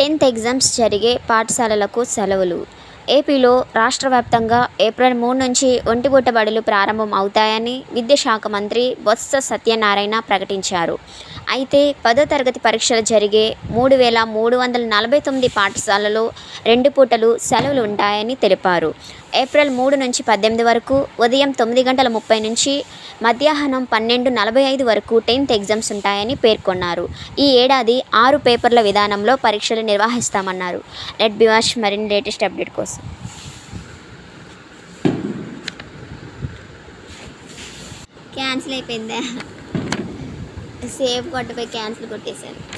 tenth exams జరిగే పాఠశాలలకు సెలవులు ఏపీలో రాష్ట్ర వ్యాప్తంగా ఏప్రిల్ మూడు నుంచి ఒంటిపూట బడులు ప్రారంభం అవుతాయని విద్యాశాఖ మంత్రి బొత్స సత్యనారాయణ ప్రకటించారు అయితే పదో తరగతి పరీక్షలు జరిగే మూడు వేల మూడు వందల నలభై తొమ్మిది పాఠశాలలో రెండు పూటలు సెలవులు ఉంటాయని తెలిపారు ఏప్రిల్ మూడు నుంచి పద్దెనిమిది వరకు ఉదయం తొమ్మిది గంటల ముప్పై నుంచి మధ్యాహ్నం పన్నెండు నలభై ఐదు వరకు టెన్త్ ఎగ్జామ్స్ ఉంటాయని పేర్కొన్నారు ఈ ఏడాది ఆరు పేపర్ల విధానంలో పరీక్షలు నిర్వహిస్తామన్నారు లెట్ బివాష్ మరిన్ని లేటెస్ట్ అప్డేట్ కోసం క్యాన్సిల్ అయిపోయిందా సేవ్ కొట్టపై క్యాన్సిల్ కొట్టేశాను